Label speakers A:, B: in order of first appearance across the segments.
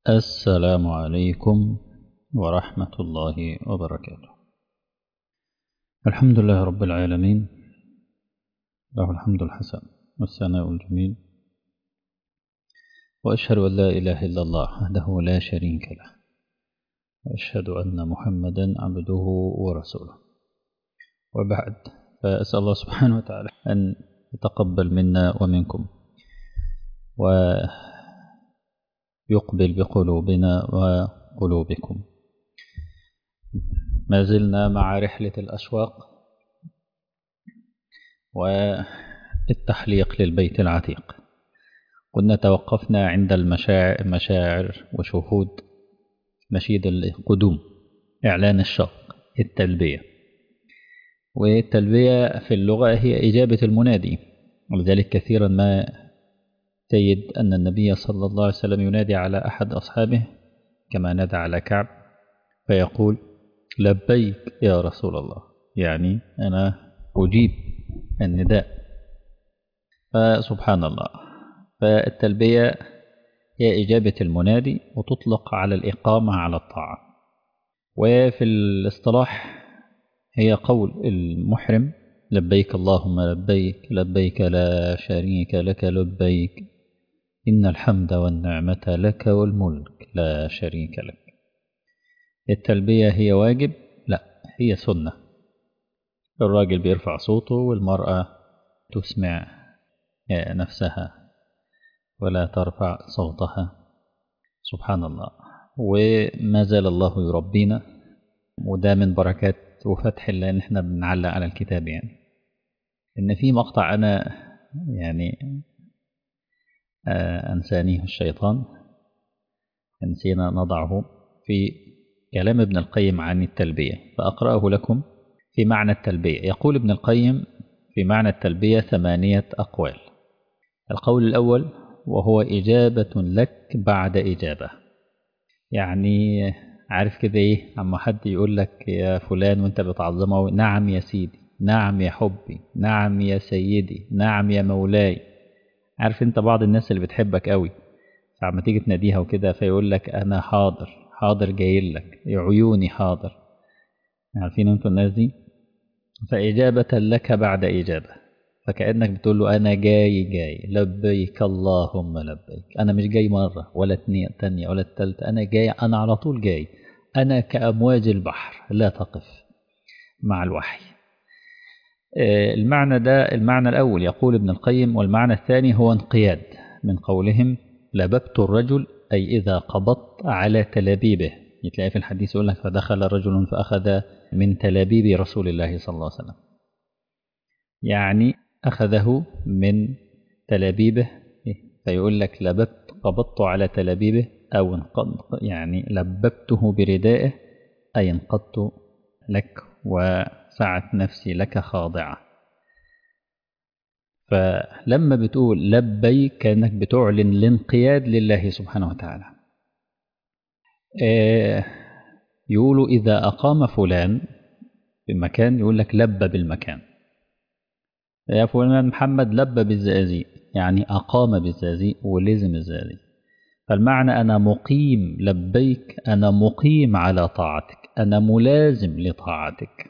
A: السلام عليكم ورحمة الله وبركاته الحمد لله رب العالمين له الحمد الحسن والثناء الجميل وأشهد أن لا إله إلا الله وحده لا شريك له وأشهد أن محمدا عبده ورسوله وبعد فأسأل الله سبحانه وتعالى أن يتقبل منا ومنكم ويقبل بقلوبنا وقلوبكم ما زلنا مع رحلة الأشواق والتحليق للبيت العتيق كنا توقفنا عند المشاعر وشهود نشيد القدوم إعلان الشوق التلبية والتلبية في اللغة هي إجابة المنادي ولذلك كثيرا ما تجد أن النبي صلى الله عليه وسلم ينادي على أحد أصحابه كما نادى على كعب فيقول لبيك يا رسول الله يعني أنا أجيب النداء فسبحان الله فالتلبية هي إجابة المنادي وتطلق على الإقامة على الطاعة وفي الاصطلاح هي قول المحرم لبيك اللهم لبيك لبيك لا شريك لك لبيك إن الحمد والنعمة لك والملك لا شريك لك التلبية هي واجب لا هي سنة الراجل بيرفع صوته والمرأة تسمع نفسها ولا ترفع صوتها سبحان الله وما زال الله يربينا وده من بركات وفتح الله ان احنا بنعلق على الكتاب يعني ان في مقطع انا يعني آه انسانيه الشيطان نسينا نضعه في كلام ابن القيم عن التلبية فأقرأه لكم في معنى التلبية يقول ابن القيم في معنى التلبية ثمانية أقوال القول الأول وهو إجابة لك بعد إجابة يعني عارف كده إيه أما حد يقول لك يا فلان وأنت بتعظمه نعم يا سيدي نعم يا حبي نعم يا سيدي نعم يا مولاي عارف أنت بعض الناس اللي بتحبك قوي لما تيجي تناديها وكده فيقول لك أنا حاضر حاضر جاي لك عيوني حاضر عارفين أنتوا الناس دي فإجابة لك بعد إجابة فكأنك بتقول له أنا جاي جاي لبيك اللهم لبيك أنا مش جاي مرة ولا تانية ولا التالتة أنا جاي أنا على طول جاي أنا كأمواج البحر لا تقف مع الوحي المعنى ده المعنى الأول يقول ابن القيم والمعنى الثاني هو انقياد من قولهم لببت الرجل أي إذا قبضت على تلابيبه يتلاقي في الحديث يقول لك فدخل رجل فأخذ من تلابيب رسول الله صلى الله عليه وسلم يعني أخذه من تلابيبه فيقول لك لببت قبضت على تلابيبه أو يعني لببته بردائه أي انقضت لك وسعت نفسي لك خاضعة فلما بتقول لبيك كأنك بتعلن الانقياد لله سبحانه وتعالى يقولوا إذا أقام فلان بمكان يقول لك لبى بالمكان يا فلان محمد لبى بالزقازيق يعني أقام بالزقازيق ولزم الزقازيق فالمعنى أنا مقيم لبيك أنا مقيم على طاعتك أنا ملازم لطاعتك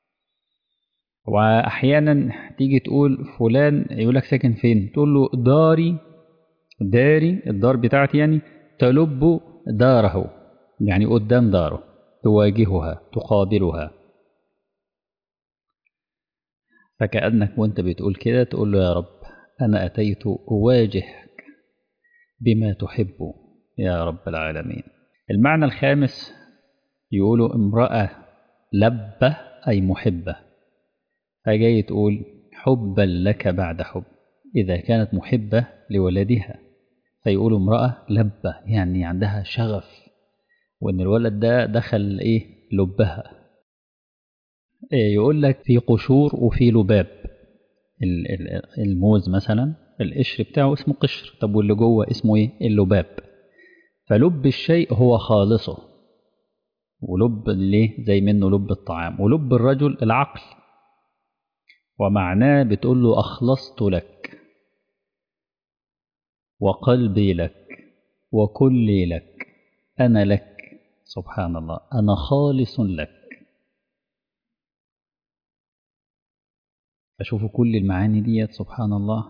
A: وأحيانا تيجي تقول فلان يقول لك ساكن فين تقول له داري داري الدار بتاعتي يعني تلب داره يعني قدام داره تواجهها تقابلها فكأنك وانت بتقول كده تقول له يا رب أنا أتيت أواجهك بما تحب يا رب العالمين المعنى الخامس يقولوا امرأة لبة أي محبة فجاي تقول حبا لك بعد حب إذا كانت محبة لولدها فيقولوا امرأة لبة يعني عندها شغف وإن الولد ده دخل إيه لبها يقول لك في قشور وفي لباب الموز مثلا القشر بتاعه اسمه قشر طب واللي جوه اسمه ايه اللباب فلب الشيء هو خالصه ولب ليه زي منه لب الطعام ولب الرجل العقل ومعناه بتقول له أخلصت لك وقلبي لك وكلي لك أنا لك سبحان الله أنا خالص لك فشوفوا كل المعاني ديت سبحان الله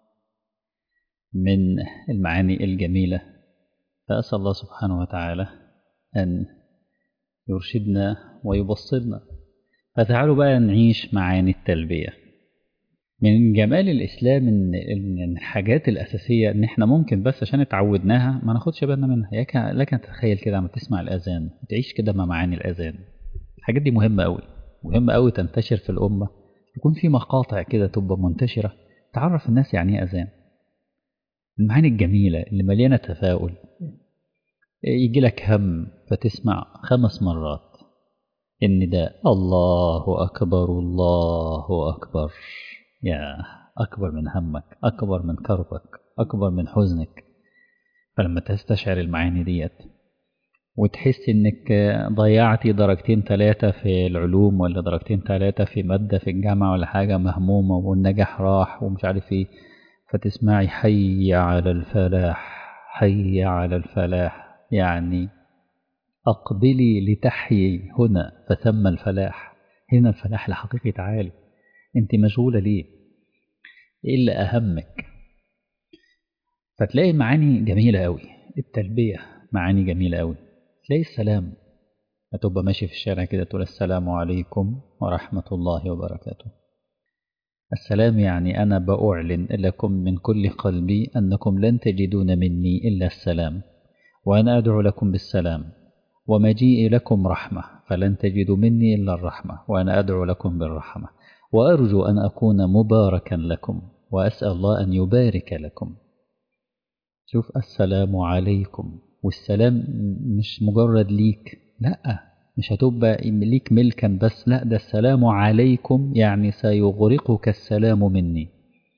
A: من المعاني الجميلة فأسأل الله سبحانه وتعالى أن يرشدنا ويبصرنا فتعالوا بقى نعيش معاني التلبية من جمال الإسلام إن إن الحاجات الأساسية إن إحنا ممكن بس عشان اتعودناها ما ناخدش بالنا منها لك لك أن تتخيل كده لما تسمع الأذان تعيش كده مع معاني الأذان الحاجات دي مهمة أوي مهمة أوي تنتشر في الأمة يكون في مقاطع كده تبقى منتشرة تعرف الناس يعني إيه أذان المعاني الجميلة اللي مليانة تفاؤل يجي لك هم فتسمع خمس مرات إن ده الله أكبر الله أكبر يا أكبر من همك أكبر من كربك أكبر من حزنك فلما تستشعر المعاني ديت وتحس إنك ضيعتي درجتين ثلاثة في العلوم ولا درجتين ثلاثة في مادة في الجامعة ولا حاجة مهمومة والنجاح راح ومش عارف إيه فتسمعي حي على الفلاح حي على الفلاح يعني أقبلي لتحيي هنا فثم الفلاح هنا الفلاح الحقيقي تعالي أنت مشغولة ليه إيه اللي أهمك فتلاقي معاني جميلة أوي التلبية معاني جميلة أوي تلاقي السلام هتبقى ماشي في الشارع كده تقول السلام عليكم ورحمة الله وبركاته السلام يعني أنا بأعلن لكم من كل قلبي أنكم لن تجدون مني إلا السلام وأنا أدعو لكم بالسلام ومجيئي لكم رحمة فلن تجدوا مني إلا الرحمة وأنا أدعو لكم بالرحمة وأرجو أن أكون مباركا لكم وأسأل الله أن يبارك لكم شوف السلام عليكم والسلام مش مجرد ليك لا مش هتبقى ليك ملكا بس لا ده السلام عليكم يعني سيغرقك السلام مني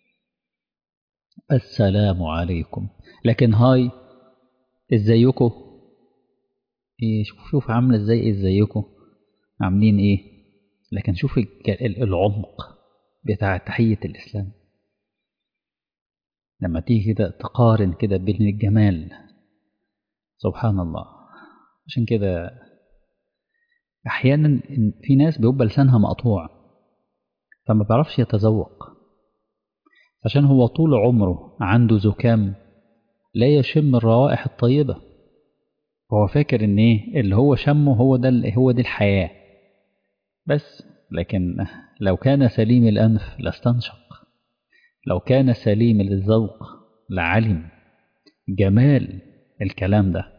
A: السلام عليكم لكن هاي ازيكم ايه شوف شوف عامله ازاي ازيكم عاملين ايه لكن شوف العمق بتاع تحية الإسلام لما تيجي كده تقارن كده بين الجمال سبحان الله عشان كده أحيانا في ناس بيبقى لسانها مقطوع فما بيعرفش يتذوق عشان هو طول عمره عنده زكام لا يشم الروائح الطيبة هو فاكر ان ايه اللي هو شمه هو ده هو دي الحياة بس لكن لو كان سليم الأنف لاستنشق لو كان سليم الذوق لعلم جمال الكلام ده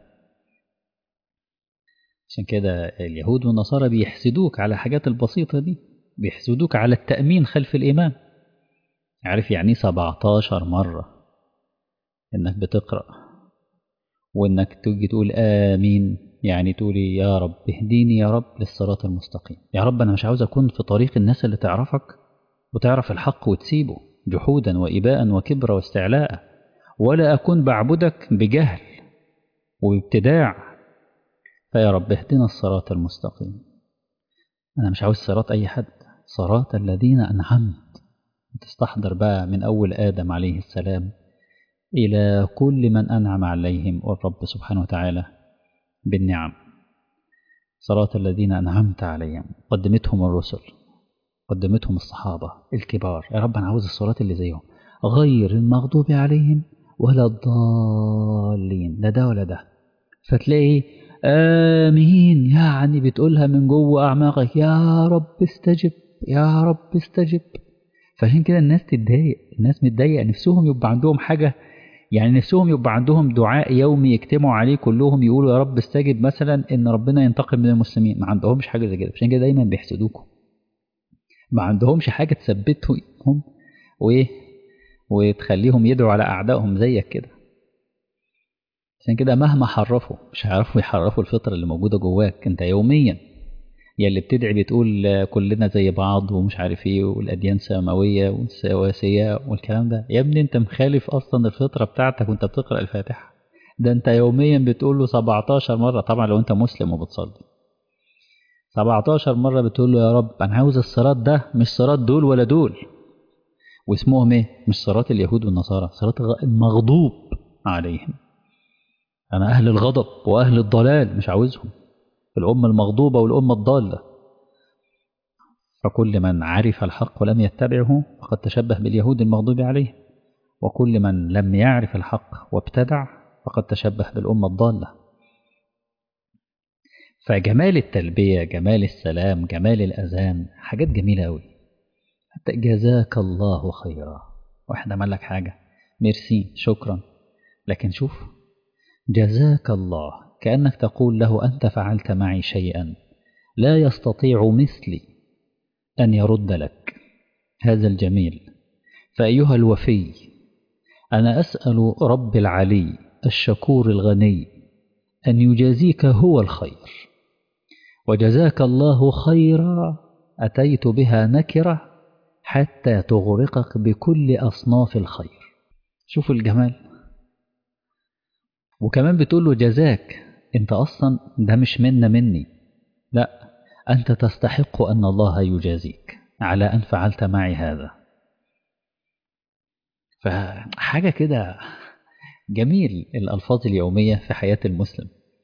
A: عشان كده اليهود والنصارى بيحسدوك على الحاجات البسيطة دي بيحسدوك على التأمين خلف الإمام عارف يعني 17 مرة إنك بتقرأ وإنك تيجي تقول آمين يعني تقولي يا رب اهديني يا رب للصراط المستقيم يا رب أنا مش عاوز أكون في طريق الناس اللي تعرفك وتعرف الحق وتسيبه جحودا وإباء وكبر واستعلاء ولا أكون بعبدك بجهل وابتداع فيا رب اهدنا الصراط المستقيم أنا مش عاوز صراط أي حد صراط الذين أنعمت تستحضر بقى من أول آدم عليه السلام إلى كل من أنعم عليهم والرب سبحانه وتعالى بالنعم صراط الذين أنعمت عليهم قدمتهم الرسل قدمتهم الصحابة الكبار يا رب أنا عاوز الصراط اللي زيهم غير المغضوب عليهم ولا الضالين لا ده ولا ده فتلاقي آمين يعني بتقولها من جوه أعماقك يا رب استجب يا رب استجب فعشان كده الناس تتضايق الناس متضايقة نفسهم يبقى عندهم حاجة يعني نفسهم يبقى عندهم دعاء يومي يجتمعوا عليه كلهم يقولوا يا رب استجب مثلا ان ربنا ينتقم من المسلمين ما عندهمش حاجه زي كده عشان كده دايما بيحسدوكم ما عندهمش حاجه تثبتهم وايه وتخليهم يدعوا على اعدائهم زيك كده عشان كده مهما حرفوا مش هيعرفوا يحرفوا الفطره اللي موجوده جواك انت يوميا يا اللي بتدعي بتقول كلنا زي بعض ومش عارف ايه والاديان سماويه وسواسيه والكلام ده يا ابني انت مخالف اصلا الفطره بتاعتك وانت بتقرا الفاتحه ده انت يوميا بتقول له 17 مره طبعا لو انت مسلم وبتصلي 17 مره بتقول له يا رب انا عاوز الصراط ده مش صراط دول ولا دول واسمهم ايه مش صراط اليهود والنصارى صراط المغضوب عليهم أنا أهل الغضب وأهل الضلال مش عاوزهم الأمة المغضوبة والأمة الضالة فكل من عرف الحق ولم يتبعه فقد تشبه باليهود المغضوب عليه وكل من لم يعرف الحق وابتدع فقد تشبه بالأمة الضالة فجمال التلبية جمال السلام جمال الأذان حاجات جميلة أوي حتى جزاك الله خيرا واحد عمل لك حاجة ميرسي شكرا لكن شوف جزاك الله كأنك تقول له أنت فعلت معي شيئا لا يستطيع مثلي أن يرد لك هذا الجميل فأيها الوفي أنا أسأل رب العلي الشكور الغني أن يجازيك هو الخير وجزاك الله خيرا أتيت بها نكرة حتى تغرقك بكل أصناف الخير شوف الجمال وكمان بتقول له جزاك انت أصلا ده مش منا مني لا أنت تستحق أن الله يجازيك على أن فعلت معي هذا فحاجة كده جميل الألفاظ اليومية في حياة المسلم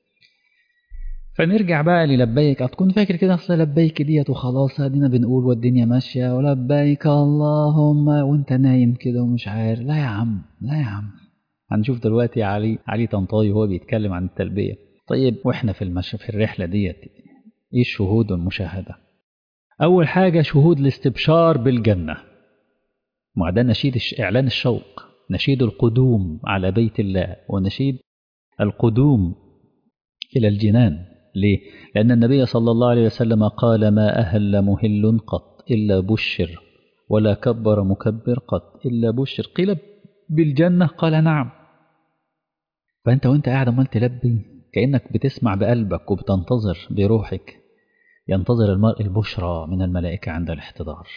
A: فنرجع بقى للبيك هتكون فاكر كده اصل لبيك ديت وخلاص ادينا بنقول والدنيا ماشيه ولبيك اللهم وانت نايم كده ومش عارف لا يا عم لا يا عم هنشوف دلوقتي علي علي طنطاوي وهو بيتكلم عن التلبيه طيب واحنا في المش في الرحله ديت ايه الشهود والمشاهده اول حاجه شهود الاستبشار بالجنه ما ده نشيد اعلان الشوق نشيد القدوم على بيت الله ونشيد القدوم الى الجنان ليه؟ لأن النبي صلى الله عليه وسلم قال ما أهل مهل قط إلا بشر ولا كبر مكبر قط إلا بشر قيل بالجنة قال نعم فأنت وأنت قاعد عمال تلبي كأنك بتسمع بقلبك وبتنتظر بروحك ينتظر المرء البشرى من الملائكة عند الاحتضار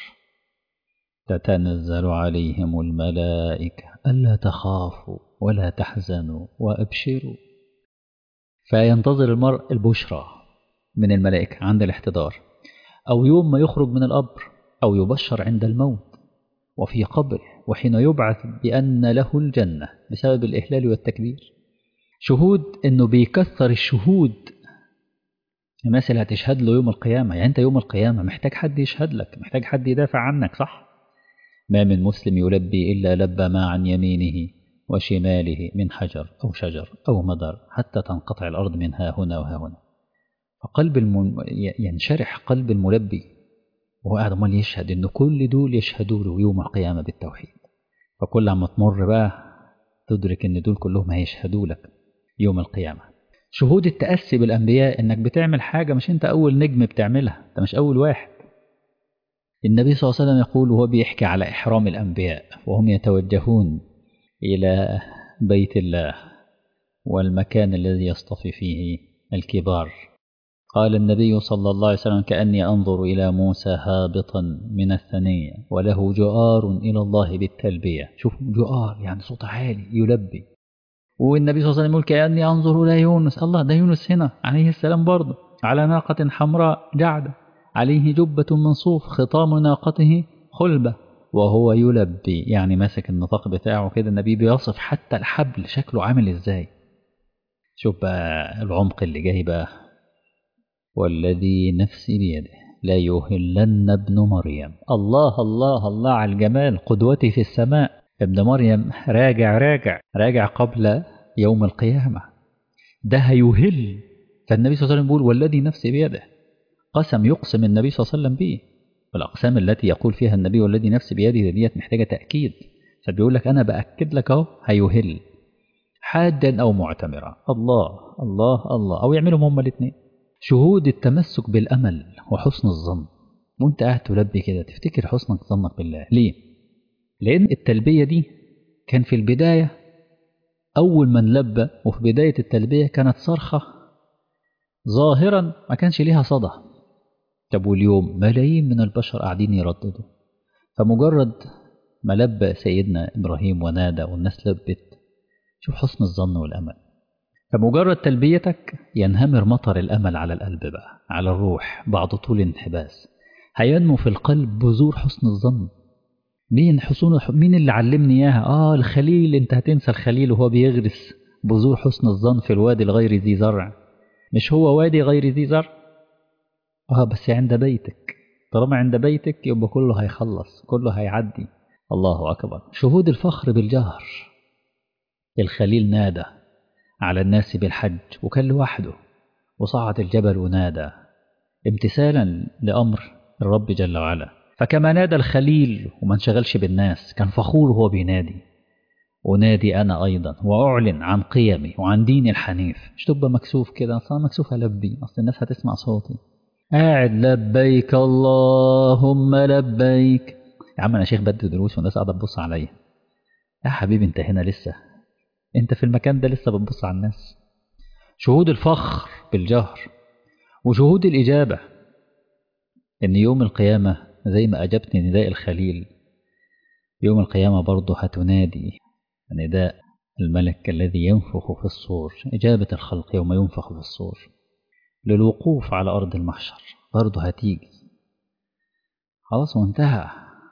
A: تتنزل عليهم الملائكة ألا تخافوا ولا تحزنوا وأبشروا فينتظر المرء البشرى من الملائكة عند الاحتضار أو يوم ما يخرج من القبر أو يبشر عند الموت وفي قبره وحين يبعث بأن له الجنة بسبب الإهلال والتكبير شهود أنه بيكثر الشهود الناس اللي هتشهد له يوم القيامة يعني أنت يوم القيامة محتاج حد يشهد لك محتاج حد يدافع عنك صح ما من مسلم يلبي إلا لبى ما عن يمينه وشماله من حجر أو شجر أو مدر حتى تنقطع الأرض من ها هنا وها هنا فقلب الم... ينشرح قلب الملبي وهو قاعد امال يشهد ان كل دول يشهدوا له يوم القيامه بالتوحيد فكل عما تمر بقى تدرك ان دول كلهم هيشهدوا لك يوم القيامه شهود التاسي بالانبياء انك بتعمل حاجه مش انت اول نجم بتعملها انت مش اول واحد النبي صلى الله عليه وسلم يقول وهو بيحكي على احرام الانبياء وهم يتوجهون إلى بيت الله والمكان الذي يصطفي فيه الكبار قال النبي صلى الله عليه وسلم كأني أنظر إلى موسى هابطا من الثنية وله جؤار إلى الله بالتلبية شوف جؤار يعني صوت عالي يلبي والنبي صلى الله عليه وسلم يقول كأني أنظر إلى يونس الله ده يونس هنا عليه السلام برضه على ناقة حمراء جعدة عليه جبة من صوف خطام ناقته خلبة وهو يلبي يعني ماسك النطاق بتاعه كده النبي بيصف حتى الحبل شكله عامل ازاي شوف بقى العمق اللي جاي بقى والذي نفسي بيده لا يهلن ابن مريم الله الله الله على الجمال قدوتي في السماء ابن مريم راجع راجع راجع قبل يوم القيامة ده هيهل فالنبي صلى الله عليه وسلم بيقول والذي نفسي بيده قسم يقسم النبي صلى الله عليه وسلم به والأقسام التي يقول فيها النبي والذي نفسي بيده ديت محتاجة تأكيد فبيقول لك أنا بأكد لك أهو هيهل حاجا أو معتمرا الله الله الله أو يعملهم هما الاثنين شهود التمسك بالأمل وحسن الظن وانت قاعد تلبي كده تفتكر حسنك ظنك بالله ليه؟ لأن التلبية دي كان في البداية أول من لبى وفي بداية التلبية كانت صرخة ظاهرا ما كانش ليها صدى طب واليوم ملايين من البشر قاعدين يرددوا فمجرد ما لبى سيدنا إبراهيم ونادى والناس لبت شوف حسن الظن والأمل فمجرد تلبيتك ينهمر مطر الأمل على القلب بقى على الروح بعد طول انحباس هينمو في القلب بذور حسن الظن مين حسون مين اللي علمني اياها اه الخليل انت هتنسى الخليل وهو بيغرس بذور حسن الظن في الوادي الغير ذي زرع مش هو وادي غير ذي زرع اه بس عند بيتك طالما عند بيتك يبقى كله هيخلص كله هيعدي الله أكبر شهود الفخر بالجهر الخليل نادى على الناس بالحج وكان لوحده وصعد الجبل ونادى امتثالا لأمر الرب جل وعلا فكما نادى الخليل وما انشغلش بالناس كان فخور وهو بينادي ونادي أنا أيضا وأعلن عن قيمي وعن ديني الحنيف مش تبقى مكسوف كده أصلا مكسوف ألبي أصل الناس هتسمع صوتي قاعد لبيك اللهم لبيك يا عم أنا شيخ بدي دروس والناس قاعدة تبص عليا يا حبيبي أنت هنا لسه أنت في المكان ده لسه بتبص على الناس شهود الفخر بالجهر وشهود الإجابة إن يوم القيامة زي ما أجبتني نداء الخليل يوم القيامة برضه هتنادي نداء الملك الذي ينفخ في الصور إجابة الخلق يوم ينفخ في الصور للوقوف على أرض المحشر برضه هتيجي خلاص وانتهى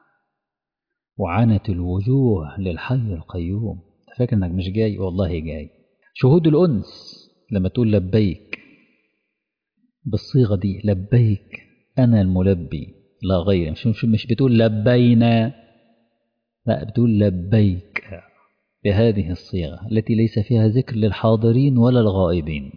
A: وعنت الوجوه للحي القيوم فاكر انك مش جاي والله جاي شهود الأنس لما تقول لبيك بالصيغة دي لبيك أنا الملبي لا غير مش, مش, مش بتقول لبينا لا بتقول لبيك بهذه الصيغة التي ليس فيها ذكر للحاضرين ولا الغائبين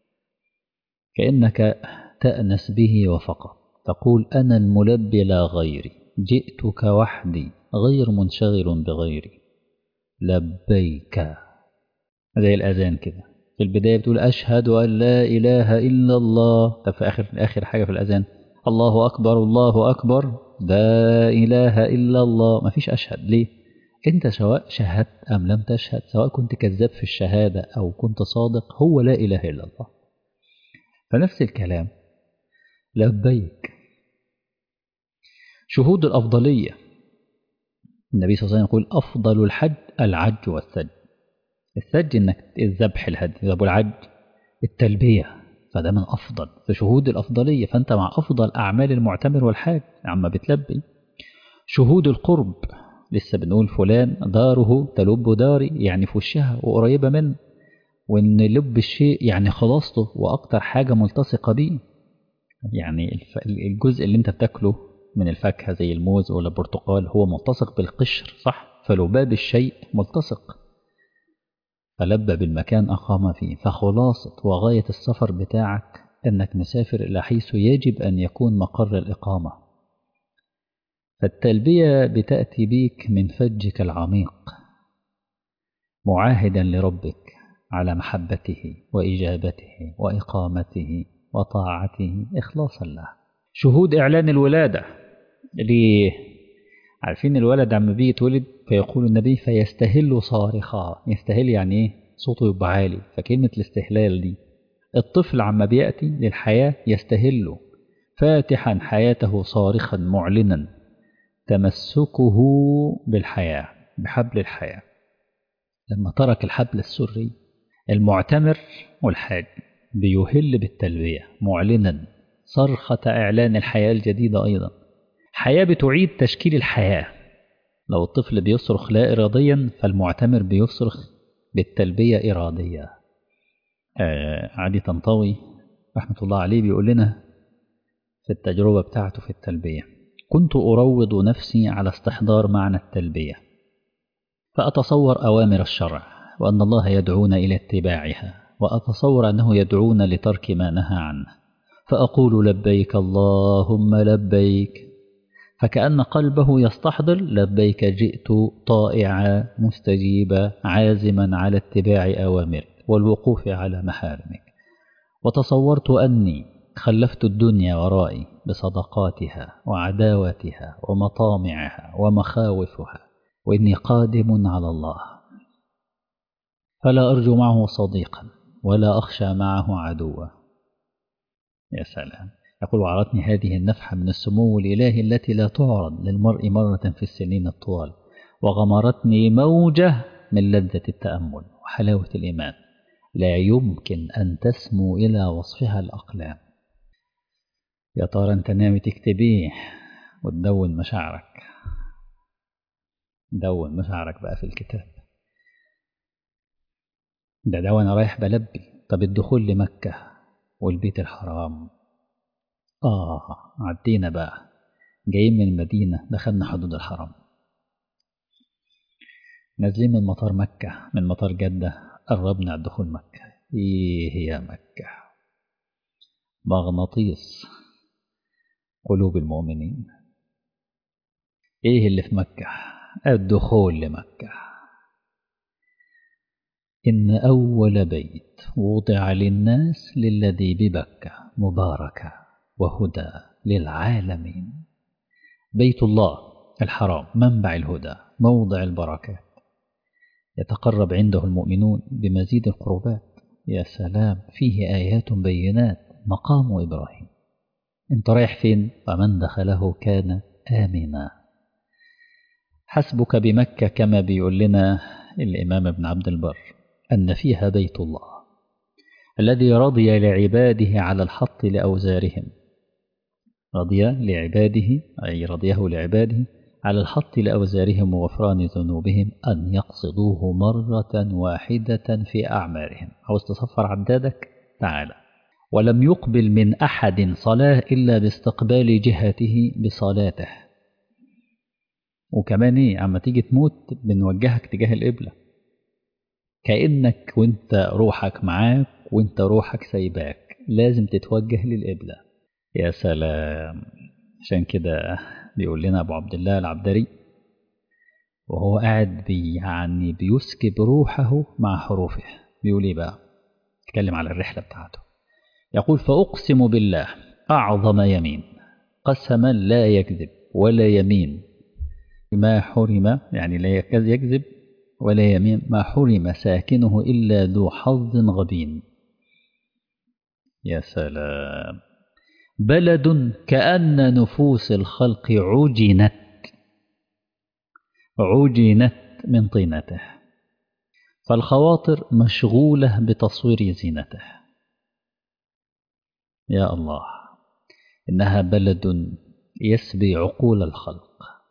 A: كأنك تأنس به وفقط تقول أنا الملبي لا غيري جئتك وحدي غير منشغل بغيري لبيك زي الأذان كده في البداية بتقول أشهد أن لا إله إلا الله طب في آخر آخر حاجة في الأذان الله أكبر الله أكبر لا إله إلا الله ما فيش أشهد ليه أنت سواء شهدت أم لم تشهد سواء كنت كذاب في الشهادة أو كنت صادق هو لا إله إلا الله فنفس الكلام لبيك شهود الأفضلية النبي صلى الله عليه وسلم يقول أفضل الحج العج والسج السج انك الذبح الهدي ذبح العج التلبية فده من أفضل في شهود الأفضلية فأنت مع أفضل أعمال المعتمر والحاج عما بتلبي شهود القرب لسه بنقول فلان داره تلب داري يعني في وشها وقريبة منه وإن لب الشيء يعني خلاصته وأكتر حاجة ملتصقة بيه يعني الجزء اللي أنت بتاكله من الفاكهة زي الموز ولا البرتقال هو ملتصق بالقشر صح فلباب الشيء ملتصق فلبى بالمكان أقام فيه فخلاصة وغاية السفر بتاعك أنك مسافر إلى حيث يجب أن يكون مقر الإقامة فالتلبية بتأتي بيك من فجك العميق معاهدا لربك على محبته وإجابته وإقامته وطاعته إخلاصا له شهود إعلان الولادة ليه عارفين الولد عم بيجي يتولد فيقول النبي فيستهل صارخا يستهل يعني ايه صوته يبقى عالي فكلمة الاستهلال دي الطفل عما بيأتي للحياة يستهل فاتحا حياته صارخا معلنا تمسكه بالحياة بحبل الحياة لما ترك الحبل السري المعتمر والحاج بيهل بالتلبية معلنا صرخة إعلان الحياة الجديدة أيضا حياة بتعيد تشكيل الحياة لو الطفل بيصرخ لا إراديا فالمعتمر بيصرخ بالتلبية إرادية آه عادي طنطاوي رحمة الله عليه بيقول لنا في التجربة بتاعته في التلبية كنت أروض نفسي على استحضار معنى التلبية فأتصور أوامر الشرع وأن الله يدعونا إلى اتباعها وأتصور أنه يدعونا لترك ما نهى عنه فأقول لبيك اللهم لبيك فكأن قلبه يستحضر لبيك جئت طائعا مستجيبا عازما على اتباع أوامرك والوقوف على محارمك وتصورت أني خلفت الدنيا ورائي بصدقاتها وعداوتها ومطامعها ومخاوفها وإني قادم على الله فلا أرجو معه صديقا ولا أخشى معه عدوا يا سلام يقول وعرتني هذه النفحة من السمو الإلهي التي لا تعرض للمرء مرة في السنين الطوال وغمرتني موجة من لذة التأمل وحلاوة الإيمان لا يمكن أن تسمو إلى وصفها الأقلام يا ترى أنت ناوي تكتبيه وتدون مشاعرك دون مشاعرك بقى في الكتاب ده ده وأنا رايح بلبي طب الدخول لمكة والبيت الحرام آه عدينا بقى جايين من المدينة دخلنا حدود الحرم نازلين من مطار مكة من مطار جدة قربنا على دخول مكة إيه هي مكة مغناطيس قلوب المؤمنين إيه اللي في مكة الدخول لمكة إن أول بيت وضع للناس للذي ببكة مباركة وهدى للعالمين بيت الله الحرام منبع الهدى موضع البركات يتقرب عنده المؤمنون بمزيد القربات يا سلام فيه آيات بينات مقام إبراهيم انت رايح فين فمن دخله كان آمنا حسبك بمكة كما بيقول لنا الإمام ابن عبد البر أن فيها بيت الله الذي رضي لعباده على الحط لأوزارهم رضي لعباده أي رضيه لعباده على الحط لأوزارهم وغفران ذنوبهم أن يقصدوه مرة واحدة في أعمارهم عاوز تصفر عدادك تعالى ولم يقبل من أحد صلاة إلا باستقبال جهته بصلاته وكمان إيه عما تيجي تموت بنوجهك تجاه القبلة كأنك وانت روحك معاك وانت روحك سايباك لازم تتوجه للقبلة يا سلام عشان كده بيقول لنا أبو عبد الله العبدري وهو قاعد بي يعني بيسكب روحه مع حروفه بيقول ايه بقى يتكلم على الرحلة بتاعته يقول فأقسم بالله أعظم يمين قسما لا يكذب ولا يمين ما حرم يعني لا يكذب ولا يمين ما حرم ساكنه إلا ذو حظ غبين يا سلام بلد كأن نفوس الخلق عجنت عجنت من طينته فالخواطر مشغولة بتصوير زينته يا الله إنها بلد يسبي عقول الخلق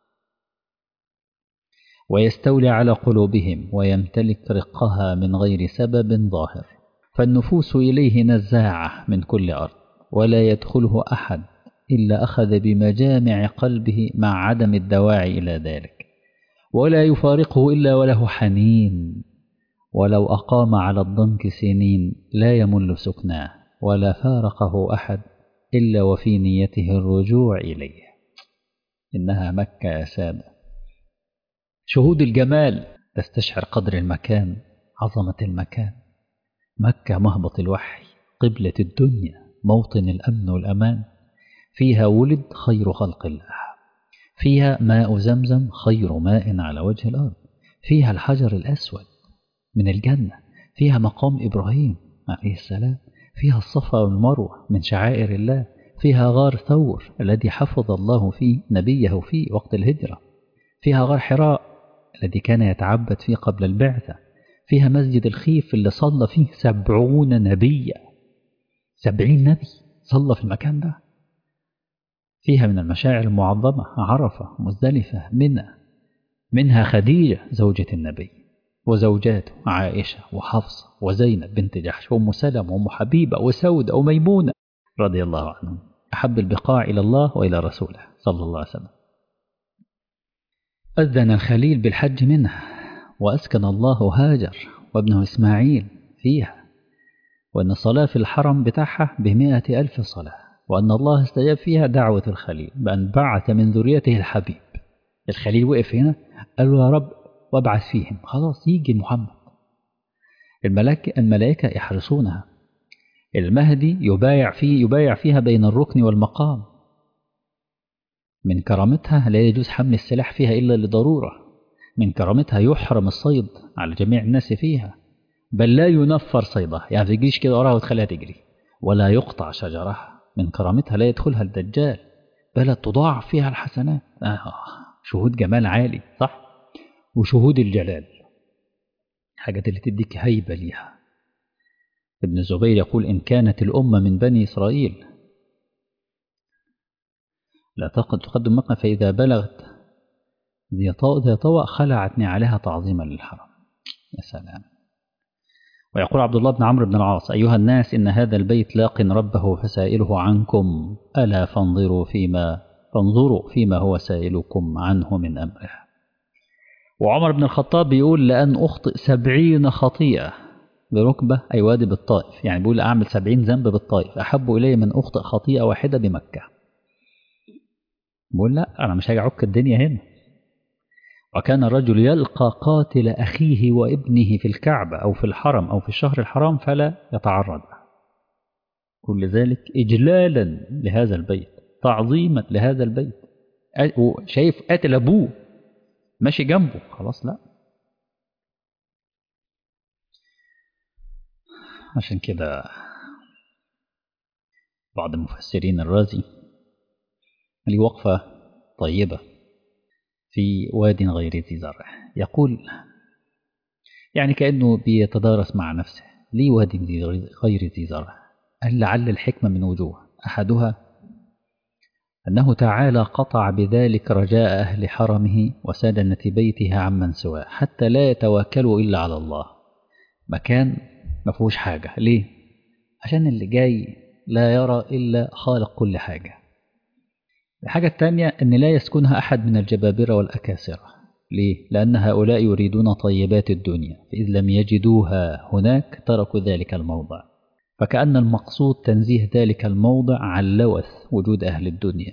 A: ويستولي على قلوبهم ويمتلك رقها من غير سبب ظاهر فالنفوس إليه نزاعة من كل أرض ولا يدخله أحد إلا أخذ بمجامع قلبه مع عدم الدواعي إلى ذلك ولا يفارقه إلا وله حنين ولو أقام على الضنك سنين لا يمل سكناه ولا فارقه أحد إلا وفي نيته الرجوع إليه إنها مكة يا سادة شهود الجمال تستشعر قدر المكان عظمة المكان مكة مهبط الوحي قبلة الدنيا موطن الأمن والأمان فيها ولد خير خلق الله فيها ماء زمزم خير ماء على وجه الأرض فيها الحجر الأسود من الجنة فيها مقام إبراهيم عليه السلام فيها الصفا والمروة من شعائر الله فيها غار ثور الذي حفظ الله فيه نبيه فيه وقت الهجرة فيها غار حراء الذي كان يتعبد فيه قبل البعثة فيها مسجد الخيف اللي صلى فيه سبعون نبيا سبعين نبي صلى في المكان ده فيها من المشاعر المعظمة عرفة مزدلفة منى منها خديجة زوجة النبي وزوجاته عائشة وحفصة وزينب بنت جحش وأم سلمة وأم حبيبة وسودة وميمونة رضي الله عنهم أحب البقاع إلى الله وإلى رسوله صلى الله عليه وسلم أذن الخليل بالحج منها وأسكن الله هاجر وابنه إسماعيل فيها وأن الصلاة في الحرم بتاعها بمائة ألف صلاة وأن الله استجاب فيها دعوة الخليل بأن بعث من ذريته الحبيب الخليل وقف هنا قال له يا رب وابعث فيهم خلاص يجي محمد الملائكة الملائكة يحرسونها المهدي يبايع فيه يبايع فيها بين الركن والمقام من كرامتها لا يجوز حمل السلاح فيها إلا لضرورة من كرامتها يحرم الصيد على جميع الناس فيها بل لا ينفر صيدها يعني ما تجيش كده وراها وتخليها تجري ولا يقطع شجرها من كرامتها لا يدخلها الدجال بل تضاعف فيها الحسنات آه شهود جمال عالي صح وشهود الجلال حاجات اللي تديك هيبة ليها ابن الزبير يقول إن كانت الأمة من بني إسرائيل لا تقدم مكة فإذا بلغت ذي طوى خلعت نعلها تعظيما للحرم يا سلام ويقول عبد الله بن عمرو بن العاص أيها الناس إن هذا البيت لاق ربه فسائله عنكم ألا فانظروا فيما فانظروا فيما هو سائلكم عنه من أمره وعمر بن الخطاب بيقول لأن أخطئ سبعين خطيئة بركبة أي وادي بالطائف يعني بيقول أعمل سبعين ذنب بالطائف أحب إلي من أخطئ خطيئة واحدة بمكة بيقول لا أنا مش هاجي أعك الدنيا هنا وكان الرجل يلقى قاتل أخيه وابنه في الكعبة أو في الحرم أو في الشهر الحرام فلا يتعرض كل ذلك إجلالا لهذا البيت تعظيما لهذا البيت شايف قاتل أبوه ماشي جنبه خلاص لا عشان كده بعض المفسرين الرازي ليه وقفة طيبة في واد غير ذي زرع يقول يعني كأنه بيتدارس مع نفسه ليه واد غير ذي زرع قال لعل الحكمة من وجوه أحدها أنه تعالى قطع بذلك رجاء أهل حرمه وسدنة بيته عمن سواه حتى لا يتوكلوا إلا على الله مكان ما فيهوش حاجة ليه؟ عشان اللي جاي لا يرى إلا خالق كل حاجة الحاجة الثانية أن لا يسكنها أحد من الجبابرة والأكاسرة ليه؟ لأن هؤلاء يريدون طيبات الدنيا فإذ لم يجدوها هناك تركوا ذلك الموضع فكأن المقصود تنزيه ذلك الموضع عن لوث وجود أهل الدنيا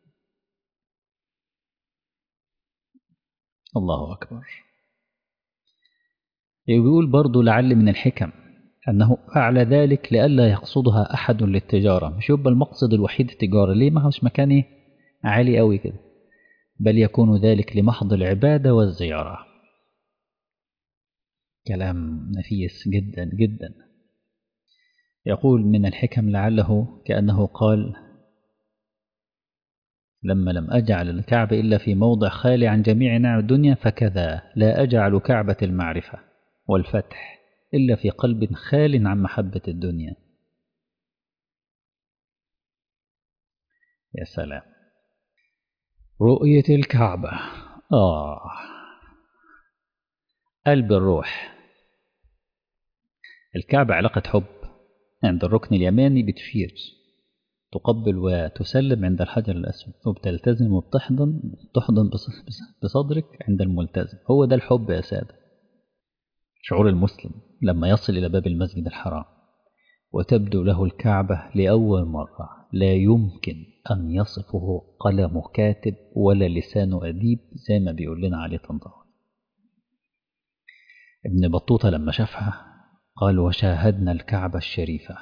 A: الله أكبر يقول برضو لعل من الحكم أنه فعل ذلك لئلا يقصدها أحد للتجارة مش يبقى المقصد الوحيد التجارة ليه ما هوش مكان إيه عالي قوي كده بل يكون ذلك لمحض العبادة والزيارة كلام نفيس جدا جدا يقول من الحكم لعله كأنه قال لما لم أجعل الكعبة إلا في موضع خالي عن جميع نعم الدنيا فكذا لا أجعل كعبة المعرفة والفتح إلا في قلب خال عن محبة الدنيا يا سلام رؤية الكعبة آه قلب الروح الكعبة علاقة حب عند الركن اليماني بتشير تقبل وتسلم عند الحجر الأسود وبتلتزم وبتحضن تحضن بصدرك عند الملتزم هو ده الحب يا سادة شعور المسلم لما يصل إلى باب المسجد الحرام وتبدو له الكعبة لأول مرة لا يمكن أن يصفه قلم كاتب ولا لسان أديب زي ما بيقول لنا علي طنطاوي ابن بطوطة لما شافها قال وشاهدنا الكعبة الشريفة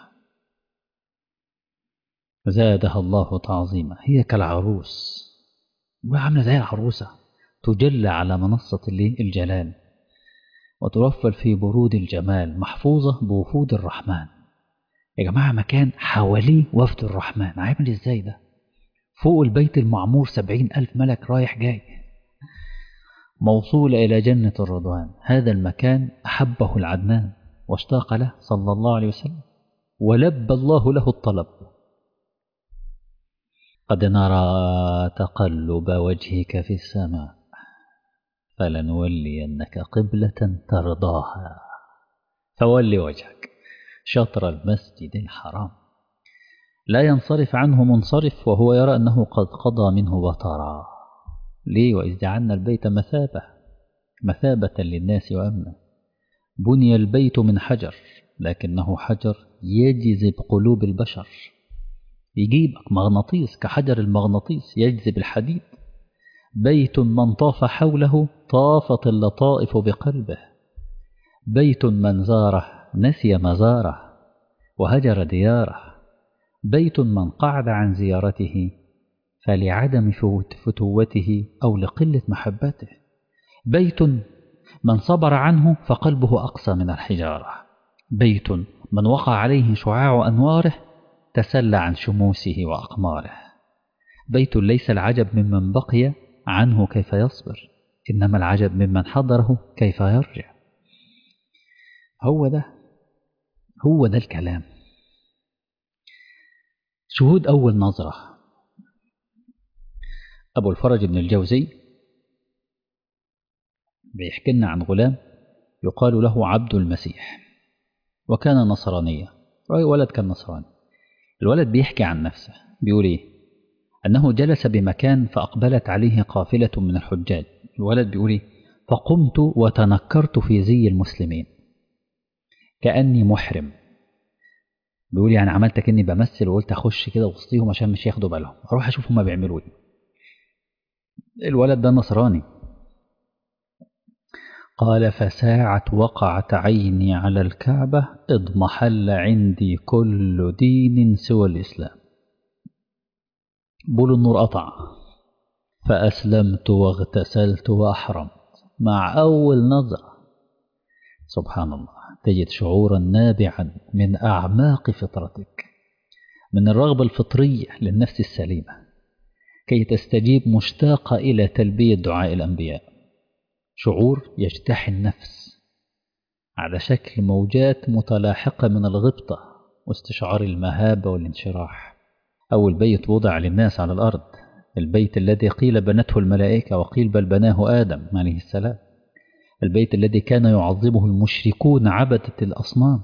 A: زادها الله تعظيما هي كالعروس وعاملة زي العروسة تجلى على منصة الجلال وترفل في برود الجمال محفوظة بوفود الرحمن يا جماعة مكان حواليه وفد الرحمن عامل ازاي ده فوق البيت المعمور سبعين ألف ملك رايح جاي موصول إلى جنة الرضوان هذا المكان أحبه العدنان واشتاق له صلى الله عليه وسلم ولبى الله له الطلب قد نرى تقلب وجهك في السماء فلنولينك قبلة ترضاها فول وجهك شطر المسجد الحرام لا ينصرف عنه منصرف وهو يرى أنه قد قضى منه وطرا ليه وإذ جعلنا البيت مثابة مثابة للناس وأمنا بني البيت من حجر لكنه حجر يجذب قلوب البشر يجيبك مغناطيس كحجر المغناطيس يجذب الحديد بيت من طاف حوله طافت اللطائف بقلبه بيت من زاره نسي مزاره وهجر دياره بيت من قعد عن زيارته فلعدم فتوته أو لقلة محبته بيت من صبر عنه فقلبه أقسى من الحجارة بيت من وقع عليه شعاع أنواره تسلى عن شموسه وأقماره بيت ليس العجب ممن بقي عنه كيف يصبر إنما العجب ممن حضره كيف يرجع هو ده هو ده الكلام شهود أول نظرة أبو الفرج بن الجوزي بيحكي لنا عن غلام يقال له عبد المسيح وكان نصرانيا ولد كان نصراني الولد بيحكي عن نفسه بيقول ايه أنه جلس بمكان فأقبلت عليه قافلة من الحجاج الولد بيقول ايه فقمت وتنكرت في زي المسلمين كأني محرم بيقول يعني عملت كأني بمثل وقلت أخش كده وسطيهم عشان مش ياخدوا بالهم أروح أشوف هما بيعملوا إيه الولد ده نصراني قال فساعة وقعت عيني على الكعبة اضمحل عندي كل دين سوى الإسلام بول النور قطع فأسلمت واغتسلت وأحرمت مع أول نظرة سبحان الله تجد شعورا نابعا من أعماق فطرتك من الرغبة الفطرية للنفس السليمة كي تستجيب مشتاقة إلى تلبية دعاء الأنبياء شعور يجتاح النفس على شكل موجات متلاحقة من الغبطة واستشعار المهابة والانشراح أول بيت وضع للناس على الأرض البيت الذي قيل بنته الملائكة وقيل بل بناه آدم عليه السلام البيت الذي كان يعظمه المشركون عبدة الأصنام